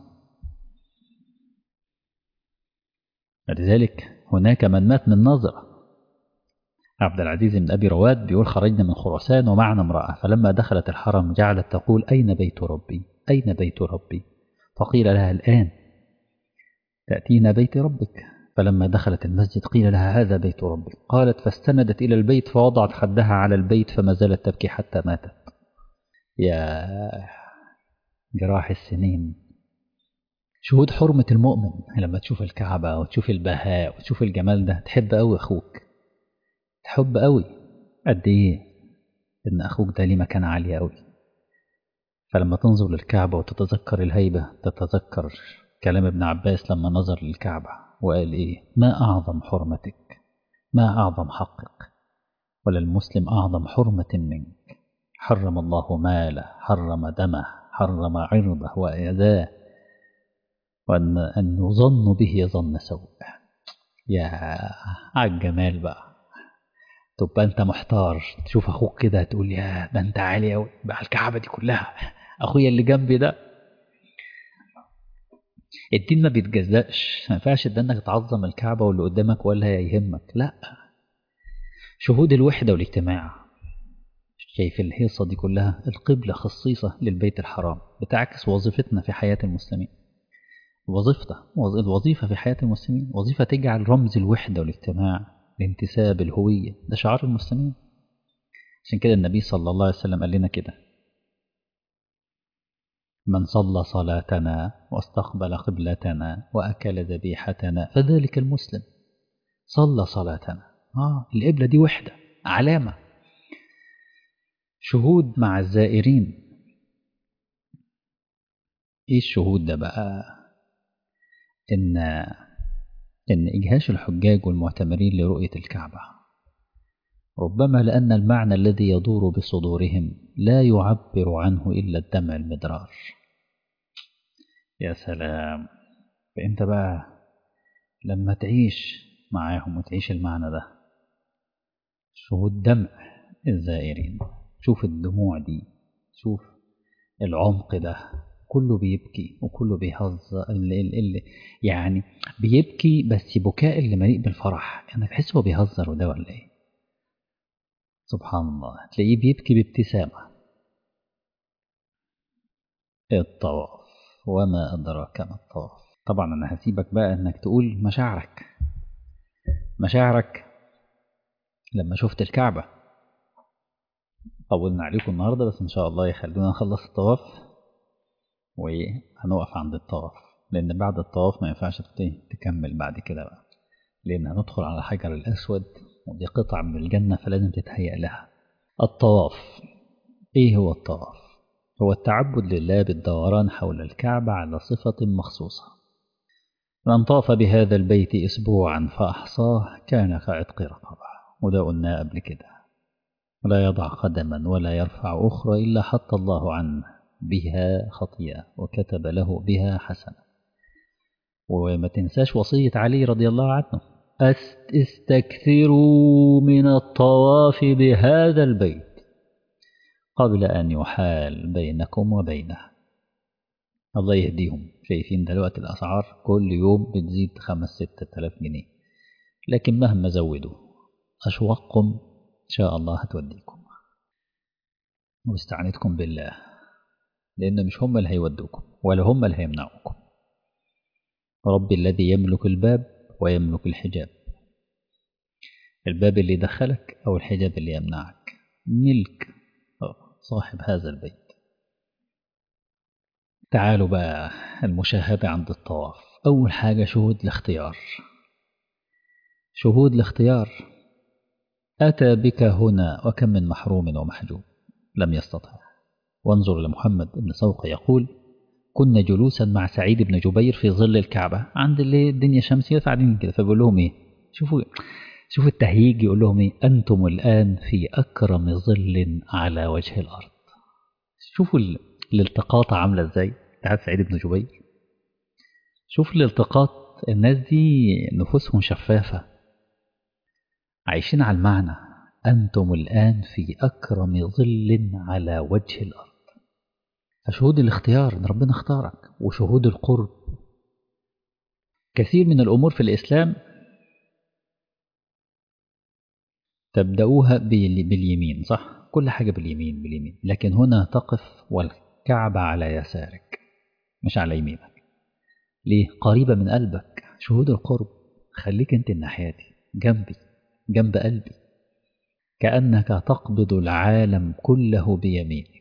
A: لذلك هناك من مات من نظرة عبد العزيز بن أبي رواد بيقول خرجنا من خراسان ومعنا امرأة فلما دخلت الحرم جعلت تقول أين بيت ربي أين بيت ربي فقيل لها الآن تأتينا بيت ربك فلما دخلت المسجد قيل لها هذا بيت ربك قالت فاستندت إلى البيت فوضعت خدها على البيت فما زالت تبكي حتى ماتت يا جراح السنين شهود حرمة المؤمن لما تشوف الكعبة وتشوف البهاء وتشوف الجمال ده تحب قوي أخوك تحب قوي قد إيه إن أخوك ده ليه مكان عالي قوي فلما تنظر للكعبة وتتذكر الهيبة تتذكر كلام ابن عباس لما نظر للكعبة وقال إيه ما أعظم حرمتك ما أعظم حقك ولا المسلم أعظم حرمة منك حرم الله ماله حرم دمه حرم عرضه وأذاه وأن أن يظن به ظن سوء يا على الجمال بقى تبقى أنت محتار تشوف أخوك كده تقول يا ده أنت عالي أوي بقى الكعبة دي كلها أخويا اللي جنبي ده الدين ما بيتجزأش ما ينفعش ده انك تعظم الكعبة واللي قدامك ولا يهمك لا شهود الوحدة والاجتماع شايف الهيصة دي كلها القبلة خصيصة للبيت الحرام بتعكس وظيفتنا في حياة المسلمين وظيفته الوظيفة في حياة المسلمين وظيفة تجعل رمز الوحدة والاجتماع الانتساب الهوية ده شعار المسلمين عشان كده النبي صلى الله عليه وسلم قال لنا كده من صلى صلاتنا واستقبل قبلتنا وأكل ذبيحتنا فذلك المسلم صلى صلاتنا آه القبلة دي وحدة علامة شهود مع الزائرين ايه الشهود ده بقى ان ان اجهاش الحجاج والمعتمرين لرؤية الكعبة ربما لأن المعنى الذي يدور بصدورهم لا يعبر عنه إلا الدمع المدرار يا سلام فأنت بقى لما تعيش معاهم وتعيش المعنى ده شهود دمع الزائرين شوف الدموع دي شوف العمق ده كله بيبكي وكله بيهزر اللي اللي يعني بيبكي بس بكاء اللي مليء بالفرح انا بحس هو بيهزر وده ولا ايه سبحان الله تلاقيه بيبكي بابتسامة الطواف وما أدراك ما الطواف طبعا أنا هسيبك بقى إنك تقول مشاعرك مشاعرك لما شفت الكعبة طولنا عليكم النهاردة بس إن شاء الله يخلونا نخلص الطواف وهنقف عند الطواف لأن بعد الطواف ما ينفعش تكمل بعد كده بقى لأن هندخل على الحجر الأسود ودي قطعة من الجنة فلازم تتهيأ لها الطواف إيه هو الطواف؟ هو التعبد لله بالدوران حول الكعبة على صفة مخصوصة من طاف بهذا البيت أسبوعا فأحصاه كان كعتق رقبة وده قلنا قبل كده ولا يضع قدما ولا يرفع أخرى إلا حط الله عنه بها خطيئة وكتب له بها حسنة وما تنساش وصية علي رضي الله عنه استكثروا من الطواف بهذا البيت قبل أن يحال بينكم وبينه الله يهديهم شايفين دلوقتي الأسعار كل يوم بتزيد خمس ستة آلاف جنيه لكن مهما زودوا أشواقكم إن شاء الله هتوديكم واستعنتكم بالله لأن مش هم اللي هيودوكم ولا هم اللي هيمنعوكم ربي الذي يملك الباب ويملك الحجاب الباب اللي يدخلك أو الحجاب اللي يمنعك ملك صاحب هذا البيت تعالوا بقى المشاهدة عند الطواف أول حاجة شهود الاختيار شهود الاختيار أتى بك هنا وكم من محروم ومحجوب لم يستطع وانظر لمحمد بن سوق يقول كنا جلوسا مع سعيد بن جبير في ظل الكعبة عند اللي الدنيا شمسية قاعدين كده فبيقول لهم ايه شوفوا شوفوا التهييج يقول لهم ايه أنتم الآن في أكرم ظل على وجه الأرض شوفوا الالتقاط عاملة ازاي بتاعت سعيد بن جبير شوف الالتقاط الناس دي نفوسهم شفافة عايشين على المعنى أنتم الآن في أكرم ظل على وجه الأرض فشهود الاختيار ان ربنا اختارك وشهود القرب كثير من الأمور في الإسلام تبدأوها باليمين صح كل حاجة باليمين باليمين لكن هنا تقف والكعبة على يسارك مش على يمينك ليه قريبة من قلبك شهود القرب خليك انت الناحية دي جنبي جنب قلبي كأنك تقبض العالم كله بيمينك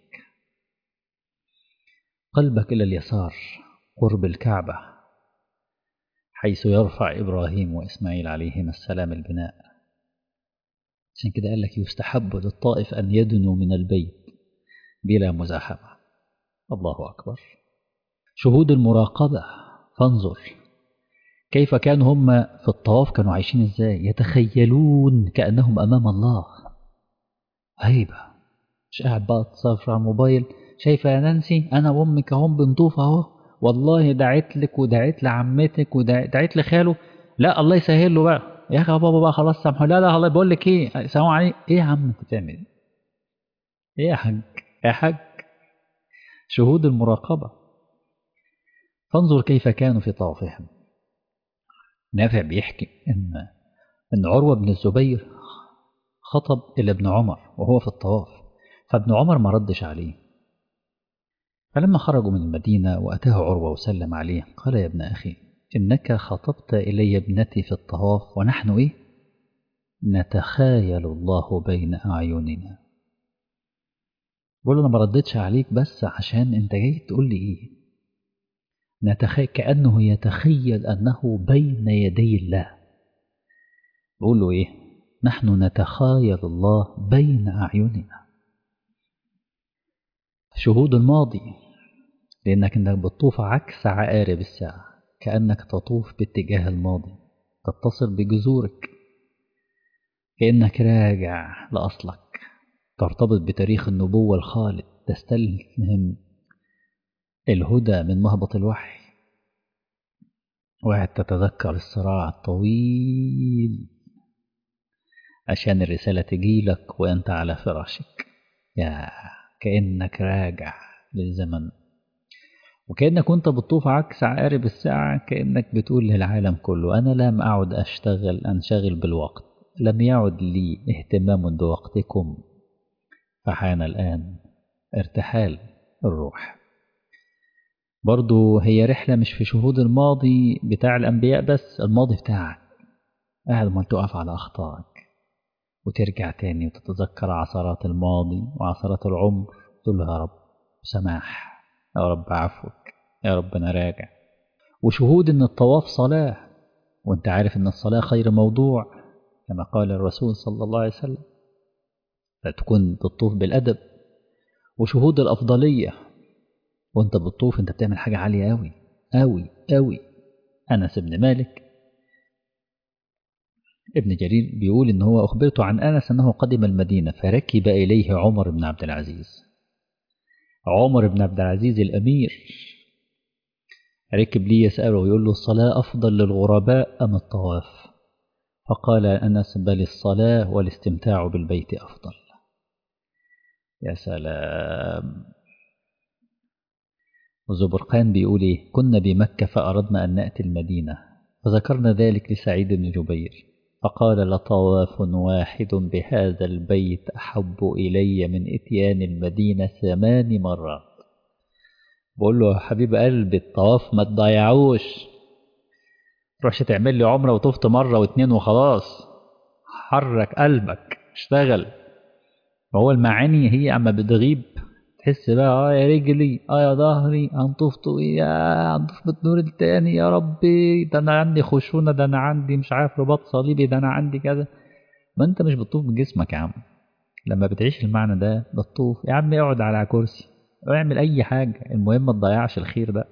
A: قلبك إلى اليسار قرب الكعبة حيث يرفع إبراهيم وإسماعيل عليهما السلام البناء عشان كده قال لك يستحب للطائف أن يدنوا من البيت بلا مزاحمة الله أكبر شهود المراقبة فانظر كيف كانوا هم في الطواف كانوا عايشين ازاي يتخيلون كأنهم أمام الله هيبة مش قاعد بقى تصرف على الموبايل شايفة يا نانسي أنا وأمك أهم بنطوف أهو والله دعيت لك ودعيت لعمتك ودعيت لخاله لا الله يسهل له بقى يا أخي بابا بقى خلاص سامحه لا لا الله بقول لك إيه سلام عليكم إيه يا عم أنت بتعمل إيه يا حاج يا حاج شهود المراقبة فانظر كيف كانوا في طوافهم نافع بيحكي إن إن عروة بن الزبير خطب إلى ابن عمر وهو في الطواف فابن عمر ما ردش عليه فلما خرجوا من المدينة وأتاه عروة وسلم عليه قال يا ابن أخي إنك خطبت إلي ابنتي في الطواف ونحن إيه؟ نتخايل الله بين أعيننا بقول أنا ما ردتش عليك بس عشان أنت جاي تقول لي إيه نتخيل كأنه يتخيل أنه بين يدي الله بقول له إيه نحن نتخايل الله بين أعيننا شهود الماضي لأنك إنك بتطوف عكس عقارب الساعة كأنك تطوف باتجاه الماضي تتصل بجذورك كأنك راجع لأصلك ترتبط بتاريخ النبوة الخالد تستلهم الهدى من مهبط الوحي وقاعد تتذكر الصراع الطويل عشان الرسالة تجيلك وأنت على فراشك يا كأنك راجع للزمن وكأنك وانت بتطوف عكس عقارب الساعة كأنك بتقول للعالم كله أنا لم أعد أشتغل أنشغل بالوقت لم يعد لي اهتمام بوقتكم فحان الآن ارتحال الروح برضو هي رحلة مش في شهود الماضي بتاع الأنبياء بس الماضي بتاعك قاعد ما تقف على أخطائك وترجع تاني وتتذكر عثرات الماضي وعثرات العمر تقول يا رب سماح يا رب عفوك يا رب أنا راجع وشهود إن الطواف صلاة وانت عارف إن الصلاة خير موضوع كما قال الرسول صلى الله عليه وسلم فتكون بتطوف بالأدب وشهود الأفضلية وانت بتطوف انت بتعمل حاجة عالية أوي أوي أوي أنس بن مالك ابن جرير بيقول إن هو أخبرته عن أنس أنه قدم المدينة فركب إليه عمر بن عبد العزيز عمر بن عبد العزيز الأمير ركب لي يسأله ويقول له الصلاة أفضل للغرباء أم الطواف فقال أنس بل الصلاة والاستمتاع بالبيت أفضل يا سلام وزبرقان بيقول إيه كنا بمكة فأردنا أن نأتي المدينة فذكرنا ذلك لسعيد بن جبير فقال لطواف واحد بهذا البيت أحب إلي من إتيان المدينة ثمان مرات بقول له يا حبيب قلبي الطواف ما تضيعوش تروحش تعمل لي عمرة وطفت مرة واتنين وخلاص حرك قلبك اشتغل وهو المعاني هي اما بتغيب تحس بقى اه يا رجلي اه يا ظهري هنطفت يا هنطف بالدور التاني يا ربي ده انا عندي خشونه ده انا عندي مش عارف رباط صليبي ده انا عندي كذا ما انت مش بتطوف بجسمك يا عم لما بتعيش المعنى ده بتطوف يا عم اقعد على كرسي اعمل اي حاجه المهم ما تضيعش الخير ده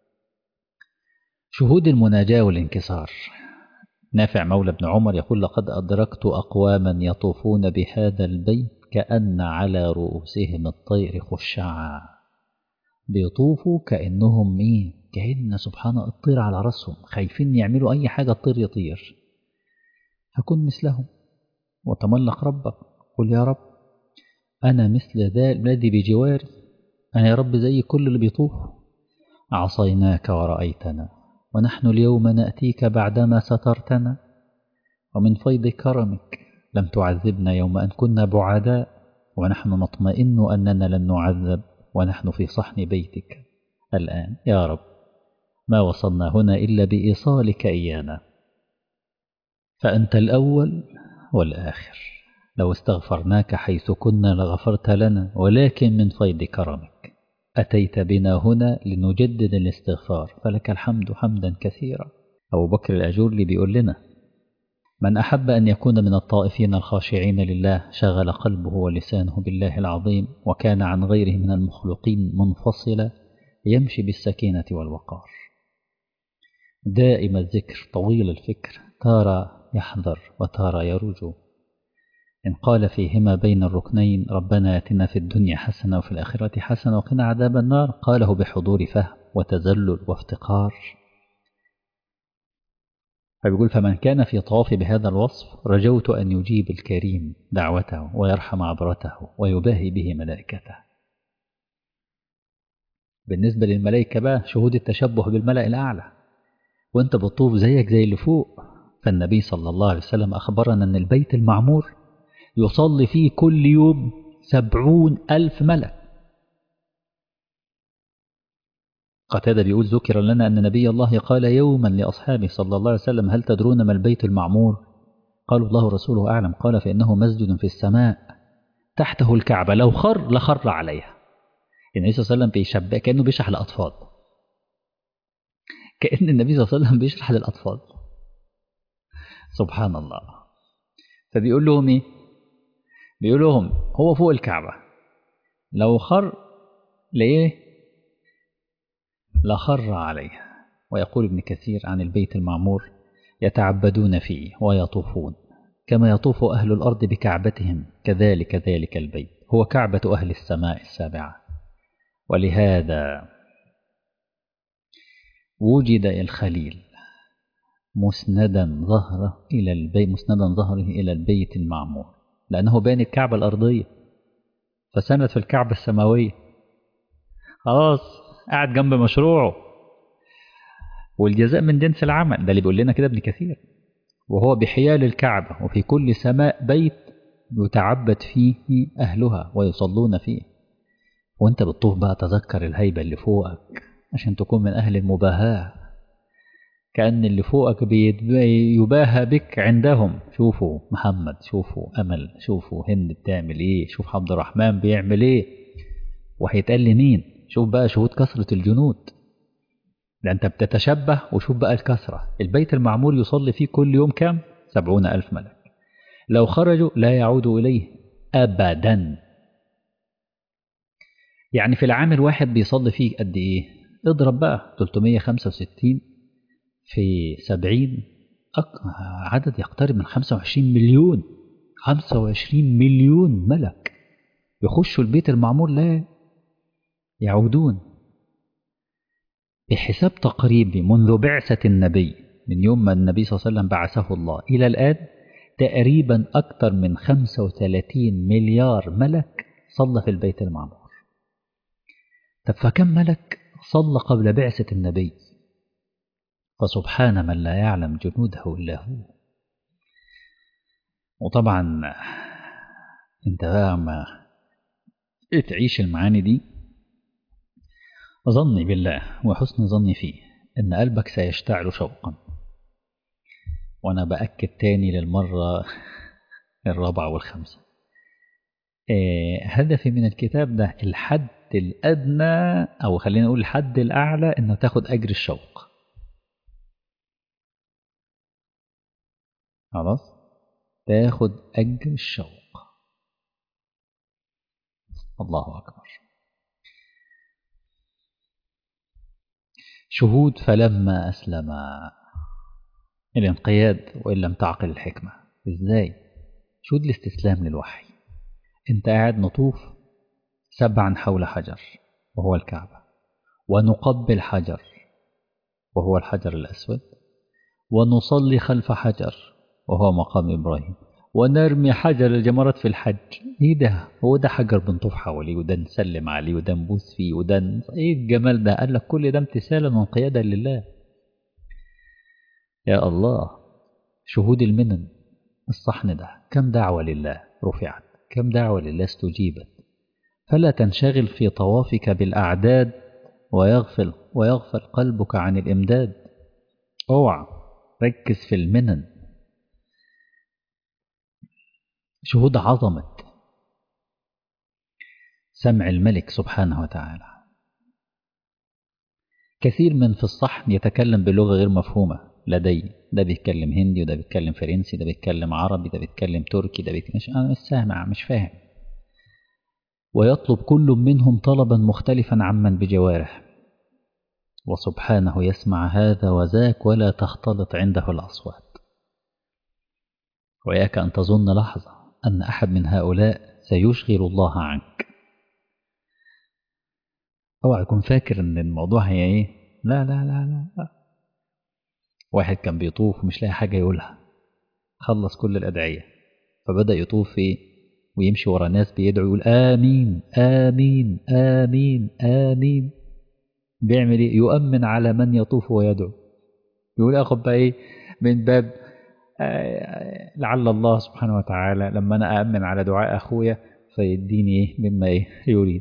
A: شهود المناجاه والانكسار نافع مولى بن عمر يقول لقد أدركت أقواما يطوفون بهذا البيت كأن على رؤوسهم الطير خشعا بيطوفوا كأنهم إيه كأن سبحان الطير على رأسهم خايفين يعملوا أي حاجة الطير يطير هكون مثلهم وتملق ربك قل يا رب أنا مثل ذا الذي بجواري أنا يا رب زي كل اللي بيطوف عصيناك ورأيتنا ونحن اليوم نأتيك بعدما سترتنا ومن فيض كرمك لم تعذبنا يوم أن كنا بعداء ونحن نطمئن أننا لن نعذب ونحن في صحن بيتك الآن يا رب ما وصلنا هنا إلا بإيصالك إيانا فأنت الأول والآخر لو استغفرناك حيث كنا لغفرت لنا ولكن من فيض كرمك أتيت بنا هنا لنجدد الاستغفار فلك الحمد حمدا كثيرا أبو بكر الأجوري بيقول لنا من أحب أن يكون من الطائفين الخاشعين لله شغل قلبه ولسانه بالله العظيم وكان عن غيره من المخلوقين منفصلا يمشي بالسكينة والوقار دائم الذكر طويل الفكر تارى يحذر وتارى يرجو إن قال فيهما بين الركنين ربنا ياتنا في الدنيا حسنة وفي الآخرة حسنة وقنا عذاب النار قاله بحضور فهم وتذلل وافتقار فبيقول فمن كان في طواف بهذا الوصف رجوت أن يجيب الكريم دعوته ويرحم عبرته ويباهي به ملائكته بالنسبة للملائكة بقى شهود التشبه بالملأ الأعلى وانت بتطوف زيك زي اللي فوق فالنبي صلى الله عليه وسلم أخبرنا أن البيت المعمور يصلي فيه كل يوم سبعون ألف ملك قتادة بيقول ذكر لنا أن نبي الله قال يوما لأصحابه صلى الله عليه وسلم هل تدرون ما البيت المعمور قالوا الله ورسوله أعلم قال فإنه مسجد في السماء تحته الكعبة لو خر لخر عليها النبي صلى الله عليه وسلم بيشبه كأنه بيشرح للأطفال كأن النبي صلى الله عليه وسلم بيشرح للأطفال سبحان الله فبيقول لهم إيه بيقول لهم هو فوق الكعبة لو خر لإيه لخر عليه ويقول ابن كثير عن البيت المعمور يتعبدون فيه ويطوفون كما يطوف أهل الأرض بكعبتهم كذلك ذلك البيت هو كعبة أهل السماء السابعة ولهذا وجد الخليل مسندا ظهره إلى البيت مسندا ظهره إلى البيت المعمور لأنه بين الكعبة الأرضية فسند في الكعبة السماوية خلاص قاعد جنب مشروعه والجزاء من جنس العمل ده اللي بيقول لنا كده ابن كثير وهو بحيال الكعبة وفي كل سماء بيت يتعبد فيه أهلها ويصلون فيه وانت بتطوف بقى تذكر الهيبة اللي فوقك عشان تكون من أهل المباهاة كأن اللي فوقك يباهى بك عندهم شوفوا محمد شوفوا أمل شوفوا هند بتعمل إيه شوف عبد الرحمن بيعمل إيه وهيتقال لمين شوف بقى شهود كثرة الجنود ده أنت بتتشبه وشوف بقى الكثرة البيت المعمور يصلي فيه كل يوم كام سبعون ألف ملك لو خرجوا لا يعودوا إليه أبدا يعني في العام الواحد بيصلي فيه قد إيه اضرب بقى 365 في 70 عدد يقترب من 25 مليون 25 مليون ملك يخشوا البيت المعمور لا يعودون بحساب تقريبي منذ بعثة النبي من يوم ما النبي صلى الله عليه وسلم بعثه الله إلى الآن تقريبا أكثر من 35 مليار ملك صلى في البيت المعمور طب فكم ملك صلى قبل بعثة النبي فسبحان من لا يعلم جنوده إلا هو وطبعا انت بقى ما تعيش المعاني دي ظني بالله وحسن ظني فيه ان قلبك سيشتعل شوقا وانا بأكد تاني للمرة الرابعة والخامسة إيه هدفي من الكتاب ده الحد الأدنى أو خلينا نقول الحد الأعلى إنه تاخد أجر الشوق خلاص تاخد أجر الشوق الله أكبر شهود فلما أسلم الانقياد وإن لم تعقل الحكمة إزاي شهود الاستسلام للوحي انت قاعد نطوف سبعا حول حجر وهو الكعبة ونقبل حجر وهو الحجر الأسود ونصلي خلف حجر وهو مقام إبراهيم ونرمي حجر الجمرات في الحج ايه ده هو ده حجر بنطوف حواليه وده نسلم عليه وده نبوس فيه وده ن... ايه الجمال ده قال لك كل ده امتثالا وانقيادا لله يا الله شهود المنن الصحن ده كم دعوة لله رفعت كم دعوة لله استجيبت فلا تنشغل في طوافك بالأعداد ويغفل ويغفل قلبك عن الإمداد اوعى ركز في المنن شهود عظمة سمع الملك سبحانه وتعالى كثير من في الصحن يتكلم بلغة غير مفهومة لدي ده بيتكلم هندي وده بيتكلم فرنسي ده بيتكلم عربي ده بيتكلم تركي ده بيتكلم مش أنا مش سامع مش فاهم ويطلب كل منهم طلبا مختلفا عمن بجواره وسبحانه يسمع هذا وذاك ولا تختلط عنده الأصوات وإياك أن تظن لحظة أن أحد من هؤلاء سيشغل الله عنك اوعى يكون فاكر ان الموضوع هي ايه لا لا لا لا, لا. واحد كان بيطوف ومش لاقي حاجة يقولها خلص كل الأدعية فبدأ يطوف ايه ويمشي ورا ناس بيدعوا يقول آمين آمين آمين آمين بيعمل ايه يؤمن على من يطوف ويدعو يقول اخد بقى ايه من باب آه لعل الله سبحانه وتعالى لما انا أأمن على دعاء أخويا فيديني ايه مما ايه يريد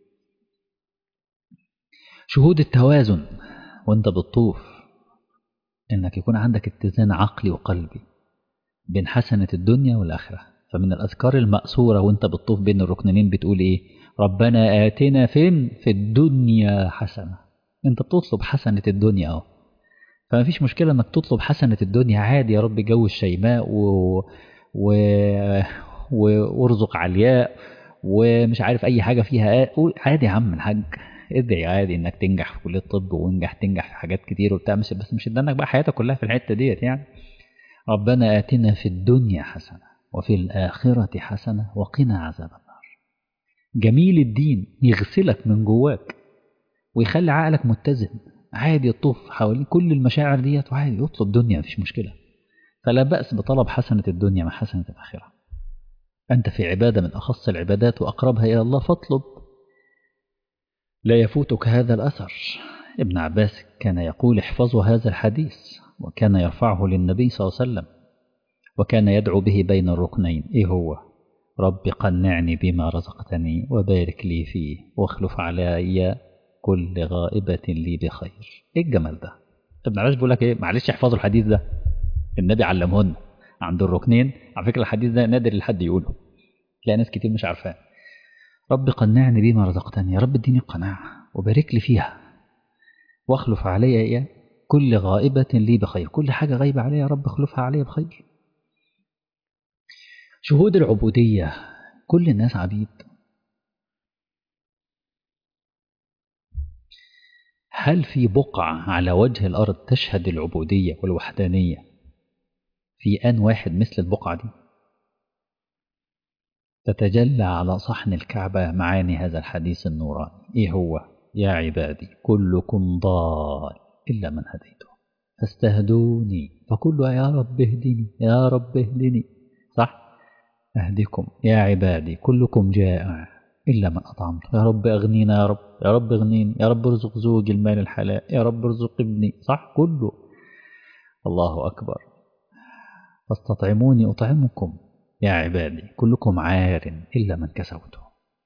A: شهود التوازن وانت بتطوف انك يكون عندك اتزان عقلي وقلبي بين حسنة الدنيا والآخرة فمن الأذكار المأسورة وانت بتطوف بين الركنين بتقول ايه ربنا آتنا فين في الدنيا حسنة انت بتطلب حسنة الدنيا اهو فما فيش مشكلة انك تطلب حسنة الدنيا عادي يا رب جو الشيماء و... و... و... وارزق علياء ومش عارف اي حاجة فيها عادي يا عم الحاج ادعي عادي انك تنجح في كليه الطب وانجح تنجح في حاجات كتير وبتاع بس مش انك بقى حياتك كلها في الحته ديت يعني ربنا اتنا في الدنيا حسنه وفي الاخره حسنه وقنا عذاب النار جميل الدين يغسلك من جواك ويخلي عقلك متزن عادي يطوف حوالين كل المشاعر ديت وعادي يطلب دنيا مفيش مشكله فلا بأس بطلب حسنة الدنيا مع حسنة الآخرة أنت في عبادة من أخص العبادات وأقربها إلى الله فاطلب لا يفوتك هذا الأثر ابن عباس كان يقول احفظوا هذا الحديث وكان يرفعه للنبي صلى الله عليه وسلم وكان يدعو به بين الركنين إيه هو رب قنعني بما رزقتني وبارك لي فيه واخلف علي كل غائبة لي بخير إيه الجمال ده ابن عباس بيقول لك إيه معلش احفظوا الحديث ده النبي علمهن عند الركنين على فكرة الحديث ده نادر لحد يقوله تلاقي ناس كتير مش عارفاه رب قنعني بما رزقتني يا رب اديني قناعة وبارك لي فيها واخلف علي كل غائبة لي بخير كل حاجة غايبة علي يا رب اخلفها علي بخير شهود العبودية كل الناس عبيد هل في بقعة على وجه الأرض تشهد العبودية والوحدانية في آن واحد مثل البقعة دي تتجلى على صحن الكعبة معاني هذا الحديث النوراني إيه هو يا عبادي كلكم ضال إلا من هديته فاستهدوني فكل يا رب اهدني يا رب اهدني صح أهدكم يا عبادي كلكم جائع إلا من أطعمته يا رب أغنينا يا رب يا رب أغنيني يا رب ارزق زوجي المال الحلال يا رب ارزق ابني صح كله الله أكبر فاستطعموني أطعمكم يا عبادي كلكم عار إلا من كسوته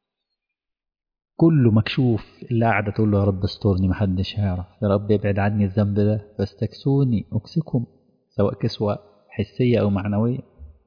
A: كله مكشوف اللي قاعدة تقول له يا رب استرني محدش هيعرف يا رب ابعد عني الذنب ده فاستكسوني أكسكم سواء كسوة حسية أو معنوية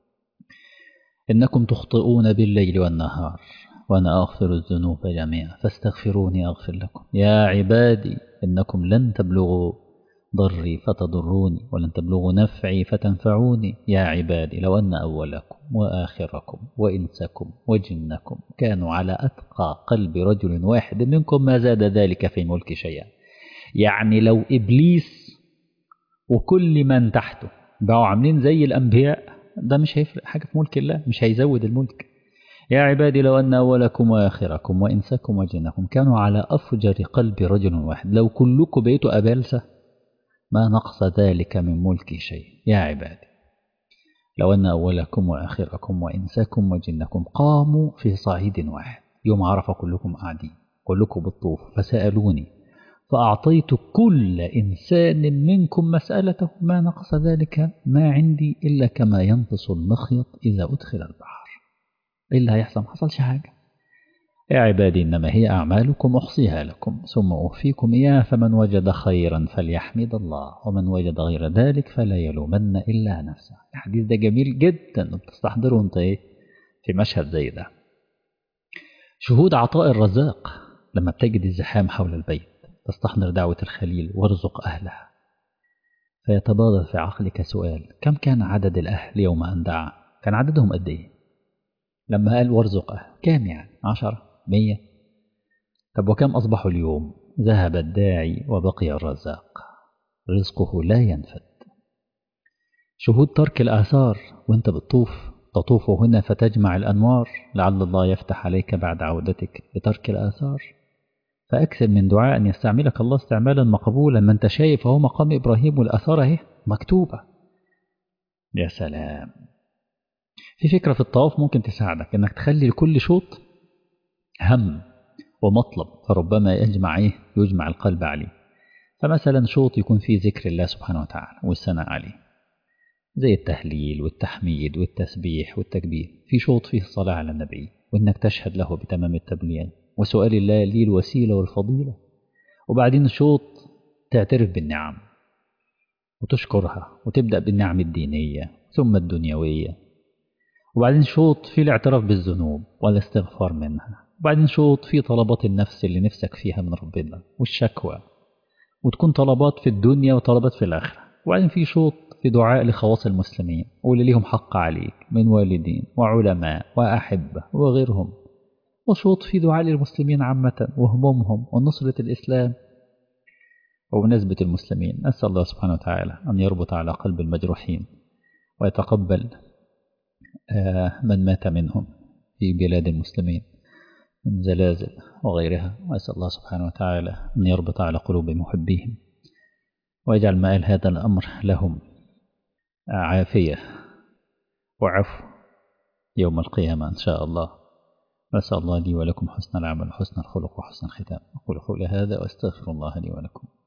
A: إنكم تخطئون بالليل والنهار وأنا أغفر الذنوب جميعا فاستغفروني أغفر لكم يا عبادي إنكم لن تبلغوا ضري فتضروني ولن تبلغوا نفعي فتنفعوني يا عبادي لو أن أولكم وآخركم وإنسكم وجنكم كانوا على أتقى قلب رجل واحد منكم ما زاد ذلك في ملك شيئا يعني لو إبليس وكل من تحته بقوا عاملين زي الأنبياء ده مش هيفرق حاجة في ملك الله مش هيزود الملك يا عبادي لو أن أولكم وآخركم وإنسكم وجنكم كانوا على أفجر قلب رجل واحد لو كلكم بقيتوا أبالسة ما نقص ذلك من ملكي شيء يا عبادي لو أن أولكم وآخركم وإنساكم وجنكم قاموا في صعيد واحد يوم عرف كلكم قاعدين كلكم بالطوف فسألوني فأعطيت كل إنسان منكم مسألته ما نقص ذلك ما عندي إلا كما ينقص المخيط إذا أدخل البحر إيه اللي هيحصل ما حصلش حاجة يا عبادي إنما هي أعمالكم أحصيها لكم ثم أوفيكم إياها فمن وجد خيرا فليحمد الله ومن وجد غير ذلك فلا يلومن إلا نفسه الحديث ده جميل جدا بتستحضره أنت إيه في مشهد زي ده شهود عطاء الرزاق لما بتجد الزحام حول البيت تستحضر دعوة الخليل وارزق أهلها فيتبادر في عقلك سؤال كم كان عدد الأهل يوم أن دعا كان عددهم قد إيه لما قال وارزق أهل كام يعني عشرة مية طب وكم أصبحوا اليوم ذهب الداعي وبقي الرزاق رزقه لا ينفد شهود ترك الآثار وانت بتطوف تطوف هنا فتجمع الأنوار لعل الله يفتح عليك بعد عودتك بترك الآثار فأكثر من دعاء أن يستعملك الله استعمالا مقبولا ما أنت شايف أهو مقام إبراهيم والآثار أهي مكتوبة يا سلام في فكرة في الطواف ممكن تساعدك أنك تخلي لكل شوط هم ومطلب فربما يجمع إيه يجمع القلب عليه فمثلا شوط يكون فيه ذكر الله سبحانه وتعالى والثناء عليه زي التهليل والتحميد والتسبيح والتكبير في شوط فيه الصلاة على النبي وإنك تشهد له بتمام التبليغ وسؤال الله لي الوسيلة والفضيلة وبعدين شوط تعترف بالنعم وتشكرها وتبدأ بالنعم الدينية ثم الدنيوية وبعدين شوط في الاعتراف بالذنوب والاستغفار منها وبعدين شوط في طلبات النفس اللي نفسك فيها من ربنا والشكوى وتكون طلبات في الدنيا وطلبات في الآخرة وبعدين في شوط في دعاء لخواص المسلمين واللي ليهم حق عليك من والدين وعلماء وأحبة وغيرهم وشوط في دعاء للمسلمين عامة وهمومهم ونصرة الإسلام وبمناسبة المسلمين نسأل الله سبحانه وتعالى أن يربط على قلب المجروحين ويتقبل من مات منهم في بلاد المسلمين من زلازل وغيرها وأسأل الله سبحانه وتعالى أن يربط على قلوب محبيهم ويجعل مآل هذا الأمر لهم عافية وعفو يوم القيامة إن شاء الله نسأل الله لي ولكم حسن العمل وحسن الخلق وحسن الختام أقول قولي هذا وأستغفر الله لي ولكم